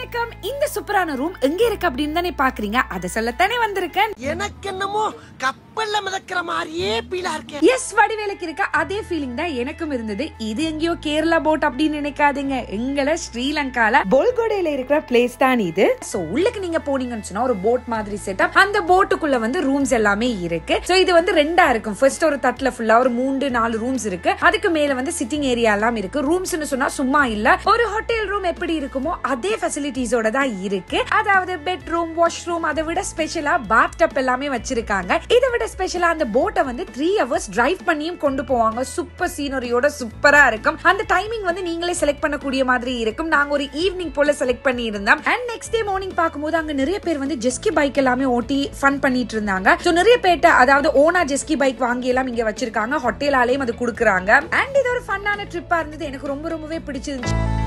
வணக்கம் இந்த சூப்பரான ரூம் எங்க இருக்கு அப்படின்னு தானே பாக்குறீங்க அதை சொல்லத்தானே வந்திருக்கேன் எனக்கு என்னமோ கப்பல்ல மிதக்கிற மாதிரியே பீலா இருக்கேன் எஸ் வடிவேலுக்கு இருக்க அதே ஃபீலிங் தான் எனக்கும் இருந்தது இது எங்கேயோ கேரளா போட் அப்படின்னு நினைக்காதீங்க எங்கள ஸ்ரீலங்கால போல்கோடையில இருக்கிற பிளேஸ் தான் இது சோ உள்ளுக்கு நீங்க போனீங்கன்னு சொன்னா ஒரு போட் மாதிரி செட்டப் அந்த போட்டுக்குள்ள வந்து ரூம்ஸ் எல்லாமே இருக்கு சோ இது வந்து ரெண்டா இருக்கும் ஃபர்ஸ்ட் ஒரு தட்டுல ஃபுல்லா ஒரு மூன்று நாலு ரூம்ஸ் இருக்கு அதுக்கு மேல வந்து சிட்டிங் ஏரியா எல்லாம் இருக்கு ரூம்ஸ்னு சொன்னா சும்மா இல்ல ஒரு ஹோட்டல் ரூம் எப்படி இருக்குமோ அதே ஃபெசிலிட்டிஸோட தான் இருக்கு அதாவது பெட்ரூம் வாஷ்ரூம் அதை விட ஸ்பெஷலா பாத் டப் எல்லாமே வச்சிருக்காங்க இதை விட ஸ்பெஷலா அந்த போட்டை வந்து த்ரீ ஹவர்ஸ் டிரைவ் பண்ணியும் கொண்டு போவாங்க சூப்பர் சீனரியோட சூப்பரா இருக்கும் அந்த டைமிங் வந்து நீங்களே செலக்ட் பண்ணக்கூடிய மாதிரி இருக்கும் நாங்க ஒரு ஈவினிங் போல செலக்ட் பண்ணி இருந்தோம் அண்ட் நெக்ஸ்ட் டே மார்னிங் பார்க்கும்போது அங்க நிறைய பேர் வந்து ஜெஸ்கி பைக் எல்லாமே ஓட்டி ஃபன் பண்ணிட்டு இருந்தாங்க ஸோ நிறைய பேர்ட்ட அதாவது ஓனா ஜெஸ்கி பைக் வாங்கி எல்லாம் இங்க வச்சிருக்காங்க ஹோட்டலாலேயும் அது கொடுக்குறாங்க அண்ட் இது ஒரு ஃபன்னான ட்ரிப்பா இருந்தது எனக்கு ரொம்ப ரொம்பவே பிடிச்சிருந்துச்சு